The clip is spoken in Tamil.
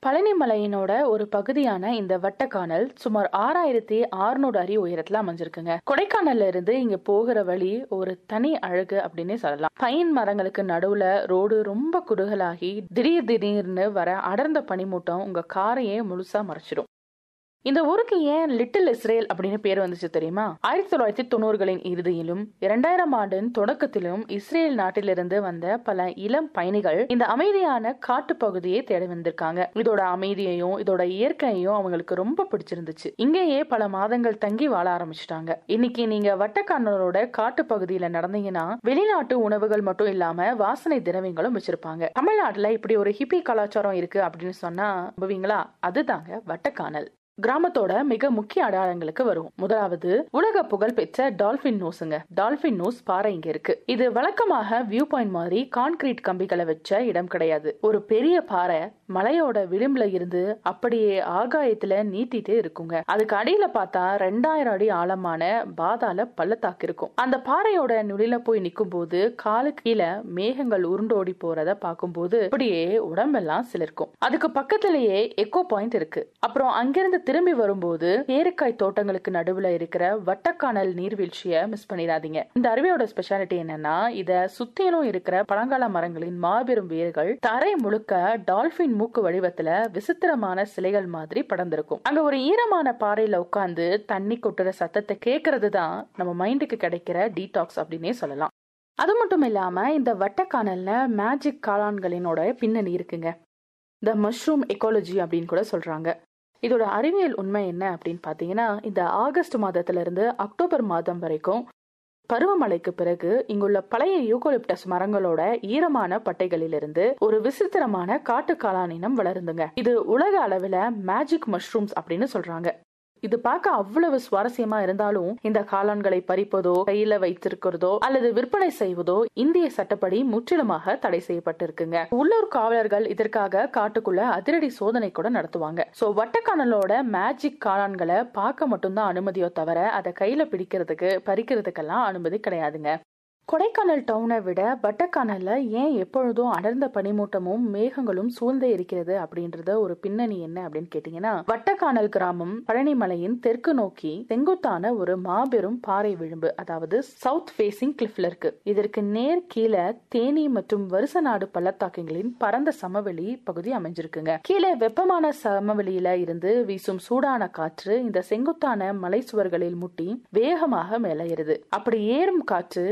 பழனி மலையினோட ஒரு பகுதியான இந்த வட்டக்கானல் சுமார் ஆறாயிரத்தி அறுநூறு அடி உயரத்துல அமைஞ்சிருக்குங்க கொடைக்கானல்ல இருந்து இங்க போகிற வழி ஒரு தனி அழகு அப்படின்னு சொல்லலாம் பைன் மரங்களுக்கு நடுவுல ரோடு ரொம்ப குறுகலாகி திடீர் திடீர்னு வர அடர்ந்த பனிமூட்டம் உங்க காரையே முழுசா மறைச்சிடும் இந்த ஊருக்கு ஏன் லிட்டில் இஸ்ரேல் அப்படின்னு பேர் வந்துச்சு தெரியுமா ஆயிரத்தி தொள்ளாயிரத்தி தொண்ணூறுகளின் இறுதியிலும் இரண்டாயிரம் ஆண்டின் தொடக்கத்திலும் இஸ்ரேல் நாட்டிலிருந்து வந்த பல இளம் பயணிகள் இந்த அமைதியான காட்டு பகுதியை தேடி வந்திருக்காங்க இதோட அமைதியையும் இதோட இயற்கையையும் அவங்களுக்கு ரொம்ப பிடிச்சிருந்துச்சு இங்கேயே பல மாதங்கள் தங்கி வாழ ஆரம்பிச்சிட்டாங்க இன்னைக்கு நீங்க வட்டக்கானலோட காட்டு பகுதியில நடந்தீங்கன்னா வெளிநாட்டு உணவுகள் மட்டும் இல்லாம வாசனை திரவியங்களும் வச்சிருப்பாங்க தமிழ்நாட்டுல இப்படி ஒரு ஹிப்பி கலாச்சாரம் இருக்கு அப்படின்னு சொன்னா நம்புவீங்களா அதுதாங்க வட்டக்கானல் கிராமத்தோட மிக முக்கிய அடையாளங்களுக்கு வரும் முதலாவது உலக புகழ் பெற்ற டால்பின் நோஸுங்க டால்பின் நோஸ் பாறை இங்க இருக்கு இது வழக்கமாக வியூ பாயிண்ட் மாதிரி கான்கிரீட் கம்பிகளை வச்ச இடம் கிடையாது ஒரு பெரிய பாறை மலையோட விளிம்புல இருந்து அப்படியே ஆகாயத்துல நீட்டிட்டு இருக்குங்க அதுக்கு அடியில பார்த்தா ரெண்டாயிரம் அடி ஆழமான பாதாள பள்ளத்தாக்கு இருக்கும் அந்த பாறையோட நுழில போய் நிக்கும் போது காலுக்கு கீழே மேகங்கள் உருண்டோடி போறத பார்க்கும்போது அப்படியே உடம்பெல்லாம் சிலிர்க்கும் அதுக்கு பக்கத்திலேயே எக்கோ பாயிண்ட் இருக்கு அப்புறம் அங்கிருந்து திரும்பி வரும்போது பேருக்காய் தோட்டங்களுக்கு நடுவுல இருக்கிற வட்டக்கானல் நீர்வீழ்ச்சிய மிஸ் பண்ணிடாதீங்க இந்த அருவியோட ஸ்பெஷாலிட்டி என்னன்னா இத சுத்திலும் இருக்கிற பழங்கால மரங்களின் மாபெரும் வேர்கள் தரை முழுக்க டால்பின் மூக்கு வடிவத்துல விசித்திரமான சிலைகள் மாதிரி படர்ந்திருக்கும் அங்க ஒரு ஈரமான பாறையில உட்கார்ந்து தண்ணி கொட்டுற சத்தத்தை கேட்கறது தான் நம்ம மைண்டுக்கு கிடைக்கிற டீடாக்ஸ் அப்படின்னே சொல்லலாம் அது மட்டும் இல்லாம இந்த வட்டக்கானல்ல மேஜிக் காளான்களினோட பின்னணி இருக்குங்க த மஷ்ரூம் எக்காலஜி அப்படின்னு கூட சொல்றாங்க இதோட அறிவியல் உண்மை என்ன அப்படின்னு பார்த்தீங்கன்னா இந்த ஆகஸ்ட் மாதத்துல இருந்து அக்டோபர் மாதம் வரைக்கும் பருவமழைக்கு பிறகு இங்குள்ள பழைய யூகோலிப்டஸ் மரங்களோட ஈரமான பட்டைகளிலிருந்து ஒரு விசித்திரமான காட்டு காளான் இனம் வளருந்துங்க இது உலக அளவுல மேஜிக் மஷ்ரூம்ஸ் அப்படின்னு சொல்றாங்க இது பார்க்க அவ்வளவு சுவாரஸ்யமா இருந்தாலும் இந்த காளான்களை பறிப்பதோ கையில வைத்திருக்கிறதோ அல்லது விற்பனை செய்வதோ இந்திய சட்டப்படி முற்றிலுமாக தடை செய்யப்பட்டிருக்குங்க உள்ளூர் காவலர்கள் இதற்காக காட்டுக்குள்ள அதிரடி சோதனை கூட நடத்துவாங்க சோ வட்டக்கானலோட மேஜிக் காளான்களை பார்க்க மட்டும்தான் அனுமதியோ தவிர அதை கையில பிடிக்கிறதுக்கு பறிக்கிறதுக்கெல்லாம் அனுமதி கிடையாதுங்க கொடைக்கானல் டவுனை விட வட்டக்கானல்ல ஏன் எப்பொழுதும் அடர்ந்த பனிமூட்டமும் மேகங்களும் சூழ்ந்தே இருக்கிறது அப்படின்றத ஒரு பின்னணி என்ன அப்படின்னு கேட்டீங்கன்னா வட்டக்கானல் கிராமம் பழனிமலையின் தெற்கு நோக்கி செங்குத்தான ஒரு மாபெரும் பாறை விளிம்பு அதாவது சவுத் ஃபேசிங் கிளிஃப்ல இருக்கு இதற்கு நேர் கீழே தேனி மற்றும் வருசநாடு பள்ளத்தாக்குகளின் பரந்த சமவெளி பகுதி அமைஞ்சிருக்குங்க கீழே வெப்பமான சமவெளியில இருந்து வீசும் சூடான காற்று இந்த செங்குத்தான மலை சுவர்களில் முட்டி வேகமாக மேல ஏறுது அப்படி ஏறும் காற்று